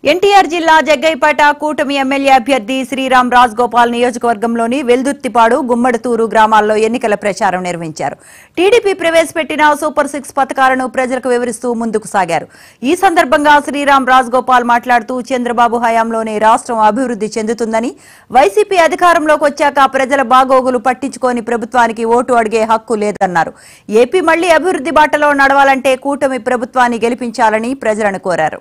ఎన్టీఆర్ జిల్లా జగ్గైపేట కూటమి ఎమ్మెల్యే అభ్యర్థి శ్రీరామ్ రాజ్ గోపాల్ నియోజకవర్గంలోని వెల్దుర్తిపాడు గుమ్మడితూరు గ్రామాల్లో ఎన్నికల ప్రచారం నిర్వహించారు టీడీపీ ప్రవేశపెట్టిన సూపర్ సిక్స్ పథకాలను ప్రజలకు వివరిస్తూ ముందుకు సాగారు ఈ సందర్భంగా శ్రీరామ్ రాజ్ గోపాల్ మాట్లాడుతూ చంద్రబాబు హయాంలోనే రాష్ట్రం అభివృద్ధి చెందుతుందని వైసీపీ అధికారంలోకి వచ్చాక ప్రజల బాగోగులు పట్టించుకోని ప్రభుత్వానికి ఓటు అడిగే హక్కు లేదన్నారు ఏపీ మళ్లీ అభివృద్ధి బాటలో నడవాలంటే కూటమి ప్రభుత్వాన్ని గెలిపించాలని ప్రజలను కోరారు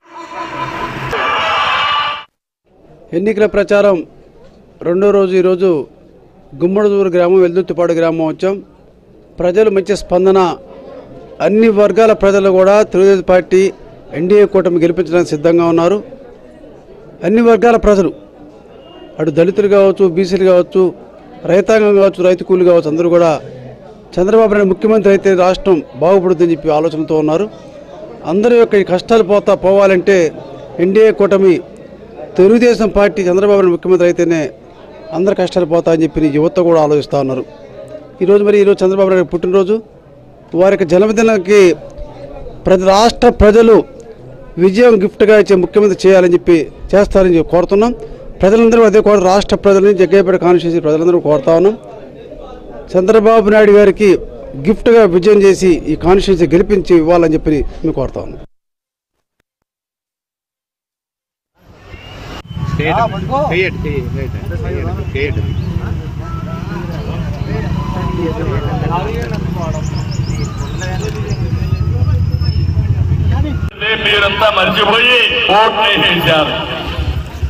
ఎన్నికల ప్రచారం రెండో రోజు ఈరోజు గుమ్మడిదూరు గ్రామం వెల్దుర్తిపాడు గ్రామం వచ్చాం ప్రజలు మంచి స్పందన అన్ని వర్గాల ప్రజలు కూడా తెలుగుదేశం పార్టీ ఎన్డీఏ కూటమి గెలిపించడానికి సిద్ధంగా ఉన్నారు అన్ని వర్గాల ప్రజలు అటు దళితులు కావచ్చు బీసీలు కావచ్చు రైతాంగం కావచ్చు రైతు కూలీలు కావచ్చు అందరూ కూడా చంద్రబాబు నాయుడు ముఖ్యమంత్రి అయితే రాష్ట్రం బాగుపడుతుందని చెప్పి ఆలోచనతో ఉన్నారు అందరి యొక్క ఈ కష్టాలు పోతా పోవాలంటే ఎన్డీఏ కూటమి తెలుగుదేశం పార్టీ చంద్రబాబు నాయుడు ముఖ్యమంత్రి అయితేనే అందరి కష్టాలు పోతాయని చెప్పి యువత కూడా ఆలోచిస్తూ ఉన్నారు ఈరోజు మరి ఈరోజు చంద్రబాబు నాయుడు పుట్టినరోజు వారి యొక్క జన్మదినానికి ప్రతి రాష్ట్ర ప్రజలు విజయం గిఫ్ట్గా ఇచ్చే ముఖ్యమంత్రి చేయాలని చెప్పి చేస్తారని చెప్పి కోరుతున్నాం ప్రజలందరూ అదే కోరు రాష్ట్ర ప్రజలని జగ్గయ్యపేట కాన్స్టిట్యూన్సీ ప్రజలందరూ కోరుతా ఉన్నాం చంద్రబాబు నాయుడు గారికి గిఫ్ట్గా విజయం చేసి ఈ కాన్స్టిట్యూన్సీ గెలిపించి ఇవ్వాలని చెప్పి మేము కోరుతా ఉన్నాం మీరంతా మర్చిపోయి ఓట్లు వేసేశారు